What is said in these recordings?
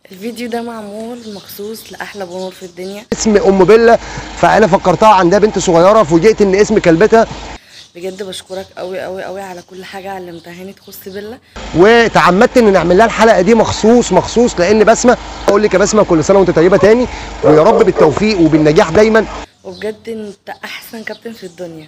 الفيديو ده معمول مخصوص لأحلى بنور في الدنيا اسم ام بيلا فانا فكرتها عندها بنت صغيره فوجئت ان اسم كلبتها بجد بشكرك قوي قوي قوي على كل حاجة علمتهاني تخص بيلا وتعمدت ان نعمل لها الحلقه دي مخصوص مخصوص لان بسمه اقول لك يا بسمه كل سنه وانت طيبه تاني ويا رب بالتوفيق وبالنجاح دايما وبجد انت أحسن كابتن في الدنيا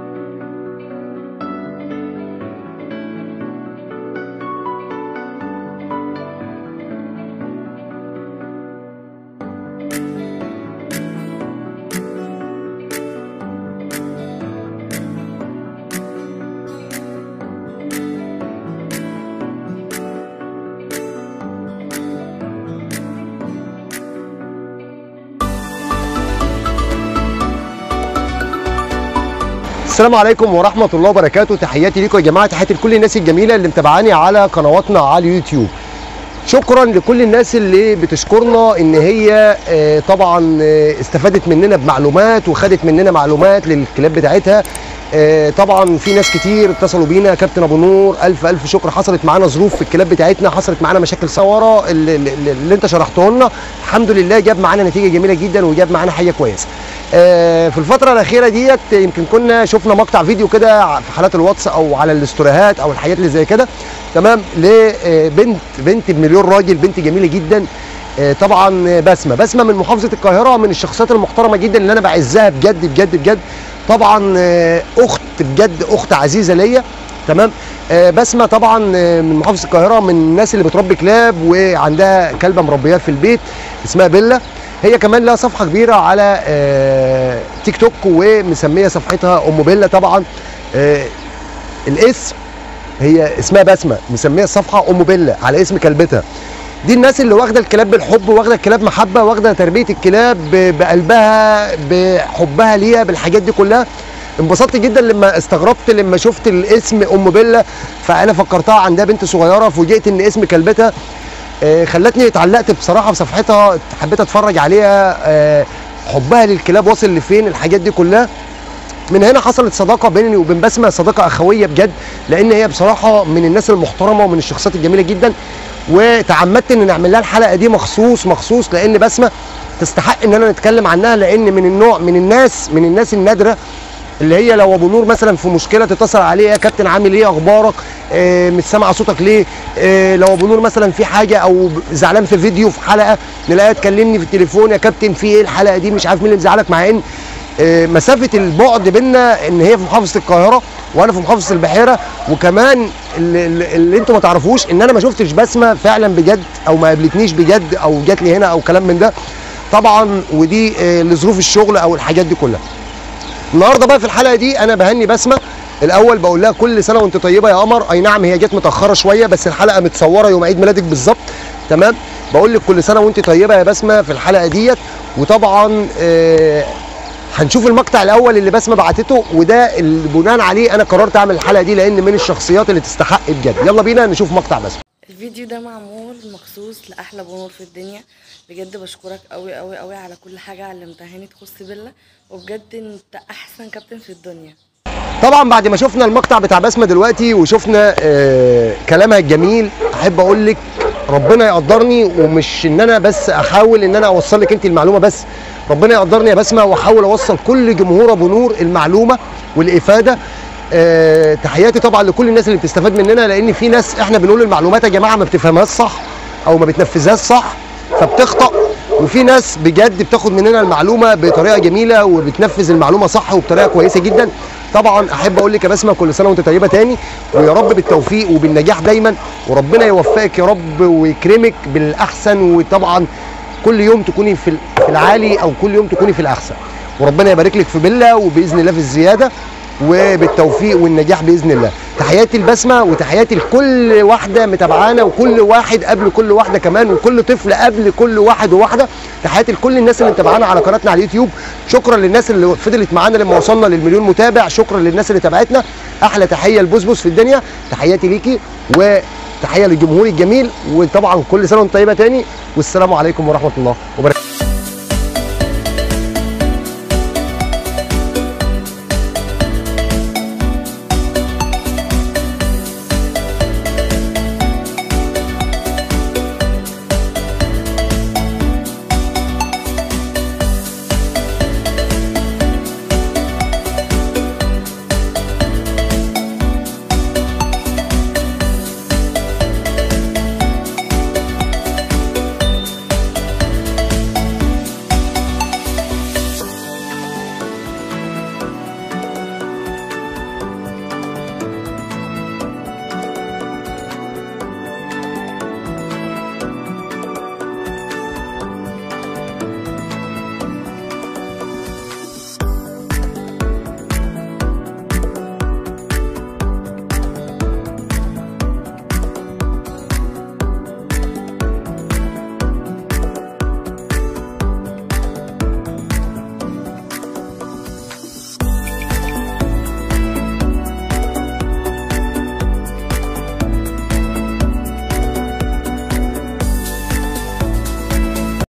السلام عليكم ورحمه الله وبركاته تحياتي لكم يا جماعه تحياتي لكل الناس الجميله اللي متابعاني على قنواتنا على اليوتيوب شكرا لكل الناس اللي بتشكرنا ان هي آه، طبعا آه، استفادت مننا بمعلومات وخدت مننا معلومات للكلاب بتاعتها آه، طبعا في ناس كتير اتصلوا بينا كابتن ابو نور الف الف شكر حصلت معانا ظروف في الكلاب بتاعتنا حصلت معانا مشاكل صوره اللي, اللي اللي انت شرحته لنا الحمد لله جاب معانا نتيجه جميله جدا وجاب معانا حاجه كويسه آه، في الفتره الاخيره ديت يمكن كنا شفنا مقطع فيديو كده في حالات الواتس او على الاستوريهات او الحاجات اللي زي كده تمام لبنت بنت بمليون راجل بنت جميله جدا آه، طبعا بسمه بسمه من محافظه القاهره من الشخصيات المحترمه جدا اللي انا بعزها بجد بجد بجد طبعا آه، اخت بجد اخت عزيزه ليا تمام آه، بسمه طبعا آه، من محافظه القاهره من الناس اللي بتربي كلاب وعندها كلبه مربياه في البيت اسمها بيلا هي كمان لها صفحه كبيره على آه، تيك توك ومسميه صفحتها ام بيلا طبعا آه، الاسم هي اسمها بسمه مسميه الصفحه ام بيلا على اسم كلبتها دي الناس اللي واخده الكلاب بالحب واخده الكلاب محبه واخده تربيه الكلاب ب- بقلبها بحبها ليها بالحاجات دي كلها انبسطت جدا لما استغربت لما شفت الاسم ام بيلا فانا فكرتها عندها بنت صغيره فوجئت ان اسم كلبتها آه، خلتني اتعلقت بصراحه بصفحتها حبيت اتفرج عليها آه، حبها للكلاب واصل لفين الحاجات دي كلها من هنا حصلت صداقه بيني وبين بسمه صداقه اخويه بجد لان هي بصراحه من الناس المحترمه ومن الشخصيات الجميله جدا وتعمدت ان نعمل لها الحلقه دي مخصوص مخصوص لان بسمه تستحق ان انا نتكلم عنها لان من النوع من الناس من الناس النادره اللي هي لو ابو نور مثلا في مشكله تتصل عليه يا كابتن عامل ايه اخبارك آه مش سامع صوتك ليه آه لو ابو نور مثلا في حاجه او زعلان في فيديو في حلقه نلاقيها تكلمني في التليفون يا كابتن في ايه الحلقه دي مش عارف مين اللي مزعلك مع ان آه، مسافه البعد بينا ان هي في محافظه القاهره وانا في محافظه البحيره وكمان اللي, اللي اللي انتوا ما تعرفوش ان انا ما شفتش بسمه فعلا بجد او ما قابلتنيش بجد او جات لي هنا او كلام من ده طبعا ودي آه، لظروف الشغل او الحاجات دي كلها النهارده بقى في الحلقه دي انا بهني بسمه الاول بقول لها كل سنه وانت طيبه يا قمر اي نعم هي جت متاخره شويه بس الحلقه متصوره يوم عيد ميلادك بالظبط تمام بقول لك كل سنه وانت طيبه يا بسمه في الحلقه ديت وطبعا آه هنشوف المقطع الاول اللي بسمه بعتته وده اللي بناء عليه انا قررت اعمل الحلقه دي لان من الشخصيات اللي تستحق بجد يلا بينا نشوف مقطع بسمه الفيديو ده معمول مخصوص لأحلى بنور في الدنيا بجد بشكرك قوي قوي قوي على كل حاجة علمتهاني تخص بيلا وبجد انت أحسن كابتن في الدنيا طبعا بعد ما شفنا المقطع بتاع بسمه دلوقتي وشفنا آه كلامها الجميل احب اقول لك ربنا يقدرني ومش ان انا بس احاول ان انا اوصل لك انت المعلومه بس ربنا يقدرني يا بسمه واحاول اوصل كل جمهور ابو نور المعلومه والافاده آه تحياتي طبعا لكل الناس اللي بتستفاد مننا لان في ناس احنا بنقول المعلومات يا جماعه ما بتفهمهاش صح او ما بتنفذهاش صح فبتخطأ وفي ناس بجد بتاخد مننا المعلومه بطريقه جميله وبتنفذ المعلومه صح وبطريقه كويسه جدا طبعا احب اقول لك يا بسمه كل سنه وانت طيبه تاني ويا رب بالتوفيق وبالنجاح دايما وربنا يوفقك يا رب ويكرمك بالاحسن وطبعا كل يوم تكوني في في العالي او كل يوم تكوني في الاحسن وربنا يبارك لك في بيلا وباذن الله في الزياده وبالتوفيق والنجاح باذن الله تحياتي البسمه وتحياتي لكل واحده متابعانا وكل واحد قبل كل واحده كمان وكل طفل قبل كل واحد وواحده تحياتي لكل الناس اللي متابعانا على قناتنا على اليوتيوب شكرا للناس اللي فضلت معانا لما وصلنا للمليون متابع شكرا للناس اللي تابعتنا احلى تحيه لبسبس في الدنيا تحياتي ليكي وتحيه للجمهور الجميل وطبعا كل سنه وانت طيبه تاني والسلام عليكم ورحمه الله وبركاته